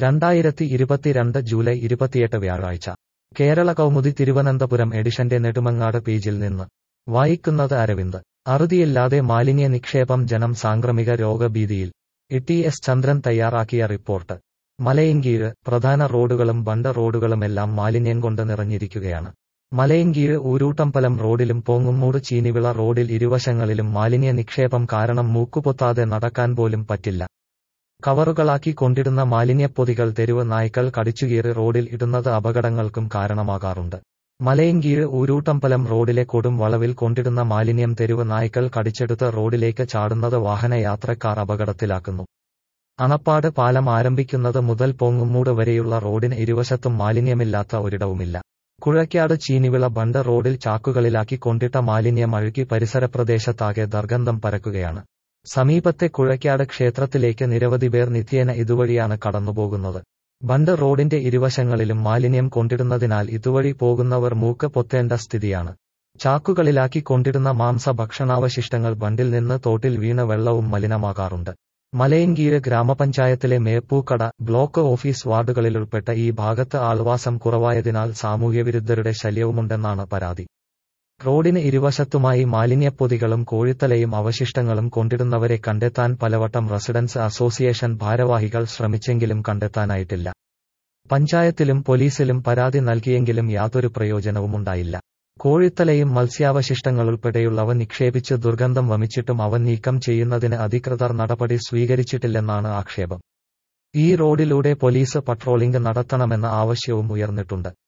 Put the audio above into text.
രണ്ടായിരത്തി ഇരുപത്തിരണ്ട് ജൂലൈ ഇരുപത്തിയെട്ട് വ്യാഴാഴ്ച കേരള കൗമുദി തിരുവനന്തപുരം എഡിഷന്റെ നെടുമങ്ങാട് പേജിൽ നിന്ന് വായിക്കുന്നത് അരവിന്ദ് അറുതിയില്ലാതെ മാലിന്യ നിക്ഷേപം ജനം സാംക്രമിക രോഗഭീതിയിൽ ടി എസ് ചന്ദ്രൻ തയ്യാറാക്കിയ റിപ്പോർട്ട് മലയങ്കീഴ് പ്രധാന റോഡുകളും ബണ്ട റോഡുകളുമെല്ലാം മാലിന്യം കൊണ്ട് നിറഞ്ഞിരിക്കുകയാണ് മലയങ്കീഴ് ഊരൂട്ടമ്പലം റോഡിലും പോങ്ങുമൂട് ചീനിവിള റോഡിൽ ഇരുവശങ്ങളിലും മാലിന്യ നിക്ഷേപം കാരണം മൂക്കുപൊത്താതെ നടക്കാൻ പോലും പറ്റില്ല കവറുകളാക്കി കൊണ്ടിടുന്ന മാലിന്യപ്പൊതികൾ തെരുവ് നായ്ക്കൾ കടിച്ചുകീറി റോഡിൽ ഇടുന്നത് അപകടങ്ങൾക്കും കാരണമാകാറുണ്ട് മലയങ്കീഴ് ഊരൂട്ടമ്പലം റോഡിലെ കൊടും വളവിൽ കൊണ്ടിടുന്ന മാലിന്യം തെരുവ് നായ്ക്കൾ കടിച്ചെടുത്ത് റോഡിലേക്ക് ചാടുന്നത് വാഹനയാത്രക്കാർ അപകടത്തിലാക്കുന്നു അണപ്പാട് പാലം ആരംഭിക്കുന്നത് മുതൽ പോങ്ങുമൂട് വരെയുള്ള റോഡിന് ഇരുവശത്തും മാലിന്യമില്ലാത്ത ഒരിടവുമില്ല കുഴയ്ക്കാട് ചീനിവിള ബണ്ട് റോഡിൽ ചാക്കുകളിലാക്കി കൊണ്ടിട്ട മാലിന്യം അഴുകി പരിസരപ്രദേശത്താകെ ദർഗന്ധം പരക്കുകയാണ് സമീപത്തെ കുഴയ്ക്കാട് ക്ഷേത്രത്തിലേക്ക് നിരവധി പേർ നിത്യേന ഇതുവഴിയാണ് കടന്നുപോകുന്നത് ബണ്ട് റോഡിന്റെ ഇരുവശങ്ങളിലും മാലിന്യം കൊണ്ടിടുന്നതിനാൽ ഇതുവഴി പോകുന്നവർ മൂക്ക് പൊത്തേണ്ട സ്ഥിതിയാണ് ചാക്കുകളിലാക്കി കൊണ്ടിടുന്ന മാംസ ഭക്ഷണാവശിഷ്ടങ്ങൾ ബണ്ടിൽ നിന്ന് തോട്ടിൽ വീണ വെള്ളവും മലിനമാകാറുണ്ട് മലയങ്കീഴ് ഗ്രാമപഞ്ചായത്തിലെ മേപ്പൂക്കട ബ്ലോക്ക് ഓഫീസ് വാർഡുകളിലുൾപ്പെട്ട ഈ ഭാഗത്ത് ആൾവാസം കുറവായതിനാൽ സാമൂഹ്യവിരുദ്ധരുടെ ശല്യവുമുണ്ടെന്നാണ് പരാതി റോഡിന് ഇരുവശത്തുമായി മാലിന്യപ്പൊതികളും കോഴിത്തലയും അവശിഷ്ടങ്ങളും കൊണ്ടിടുന്നവരെ കണ്ടെത്താൻ പലവട്ടം റെസിഡൻസ് അസോസിയേഷൻ ഭാരവാഹികൾ ശ്രമിച്ചെങ്കിലും കണ്ടെത്താനായിട്ടില്ല പഞ്ചായത്തിലും പോലീസിലും പരാതി നൽകിയെങ്കിലും യാതൊരു പ്രയോജനവുമുണ്ടായില്ല കോഴിത്തലയും മത്സ്യാവശിഷ്ടങ്ങളുൾപ്പെടെയുള്ളവ നിക്ഷേപിച്ച് ദുർഗന്ധം വമിച്ചിട്ടും അവ നീക്കം ചെയ്യുന്നതിന് അധികൃതർ നടപടി സ്വീകരിച്ചിട്ടില്ലെന്നാണ് ആക്ഷേപം ഈ റോഡിലൂടെ പോലീസ് പട്രോളിംഗ് നടത്തണമെന്ന ആവശ്യവും ഉയർന്നിട്ടുണ്ട്